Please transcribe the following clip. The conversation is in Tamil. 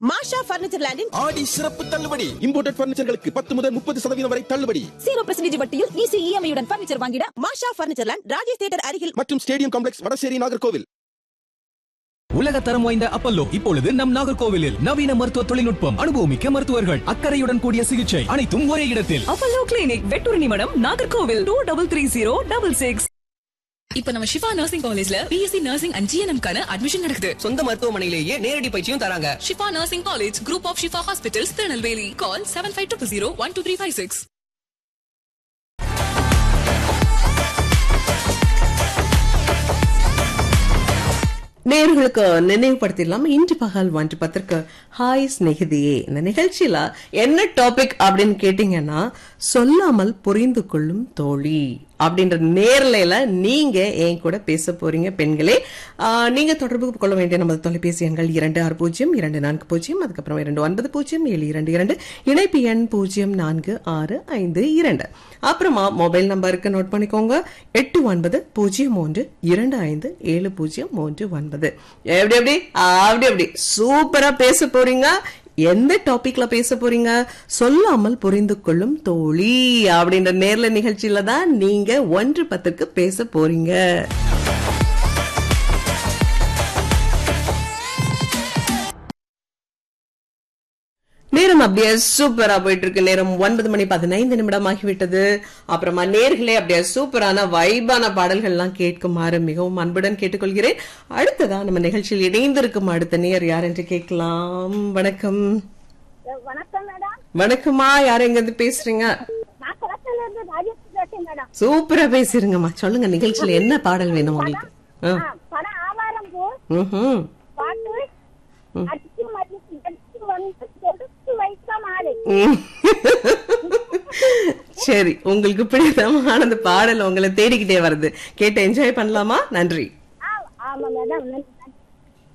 மாஷா பர்னிச்சர் லேண்டின் ஆடி சிறப்பு தள்ளுபடி இம்போர்ட்டட் பர்னிச்சர்களுக்கு பத்து முதல் முப்பது சதவீதம் வரை தள்ளுபடி ஜீரோ பர்சன்டேஜ் வட்டியில் ஈஸி இஎம்ஐயுடன் பர்னிச்சர் வாங்கிட Masha furniture land Rajesh theatre அருகில் மற்றும் ஸ்டேடியம் காம்ப்ளெக்ஸ் வடசேரி நாகர்கோவில் உலக தரம் வாய்ந்த அப்பல்லோ இப்பொழுது நம் நாகர்கோவிலில் நவீன மருத்துவ தொழில்நுட்பம் அனுபவமிக்க மருத்துவர்கள் அக்கறையுடன் கூடிய சிகிச்சை அனைத்தும் ஒரே இடத்தில் அப்பல்லோ கிளினிக் வெட்டூர் நிமிடம் Nagercoil two double three zero double six இப்ப நம்ம ஷிஃபா நர்சிங் காலேஜ்ல பிஎஸ்சி நர்சிங் அண்ட் ஜிஎன்எம் கான அட்மிஷன் நடக்குது சொந்த மருத்துவமனையிலேயே நேரடி பயிற்சியும் தராங்க Shifa nursing college group of Shifa hospitals Tirunelveli call seven five two zero one two three five six நேர்களுக்கு நினைவுபடுத்திடலாம் இன்று பகல் ஒன்று பத்திரிக்கை ஹாய் ஸ்நேகிதியே இந்த நிகழ்ச்சியில என்ன டாபிக் அப்படின்னு கேட்டீங்கன்னா சொல்லாமல் புரிந்து கொள்ளும் தோழி அப்படின்ற நேரலையில நீங்க என் கூட பேச போறீங்க பெண்களே ஆஹ், நீங்க தொடர்பு கொள்ள வேண்டிய நமது தொலைபேசி எண்கள் இரண்டு ஆறு பூஜ்ஜியம் இரண்டு நான்கு பூஜ்ஜியம் அதுக்கப்புறம் இரண்டு ஒன்பது பூஜ்ஜியம் ஏழு இரண்டு இரண்டு இணைப்பு எண் பூஜ்ஜியம் நான்கு ஆறு ஐந்து இரண்டு அப்புறமா மொபைல் நம்பருக்கு நோட் பண்ணிக்கோங்க எட்டு ஒன்பது பூஜ்ஜியம் மூன்று இரண்டு ஐந்து ஏழு பூஜ்ஜியம் மூன்று ஒன்பது எப்படி எப்படி அப்படி அப்படி சூப்பரா பேச போறீங்க எந்த டாபிக்ல பேச போறீங்க சொல்லாமல் புரிந்து கொள்ளும் தோழி அப்படின்ற நேர்ல நிகழ்ச்சியில தான் நீங்க ஒன்று பத்துக்கு பேச போறீங்க நேரம் அப்படியே சூப்பரா போயிட்டு இருக்கு நேரம் ஒன்பது மணி பதினைந்து நிமிடம் ஆகிவிட்டது அப்புறமா நேர்களே அப்படியே சூப்பரான வைபான பாடல்கள்லாம் கேட்குமாறு மிகவும் அன்புடன் கேட்டுக்கொள்கிறேன் அடுத்ததா நம்ம நிகழ்ச்சியில் இணைந்திருக்கும் அடுத்த நேர் யார் என்று கேட்கலாம் வணக்கம் வணக்கம் மேடம் வணக்கம்மா யார் எங்க இருந்து பேசுறீங்க நான் குளத்துல இருந்து ராஜேஷ் பேசுறேன் மேடம் சூப்பரா பேசிருங்கம்மா சொல்லுங்க நிகழ்ச்சியில என்ன பாடல் வேணும் உங்களுக்கு ஆ. ஆ, படம் ஆவாரம் பூ ம்ஹும். பாட்டு அடிச்சு மதிச்சு அடிச்சு வந்து எடுத்து வைக்க மாடு ம். சரி உங்களுக்கு பிடித்தமான அந்த பாடல் உங்களை தேடிக்கிட்டே வருது கேட்டு என்ஜாய் பண்ணலாமா நன்றி ஆ, ஆமா மேடம் நன்றி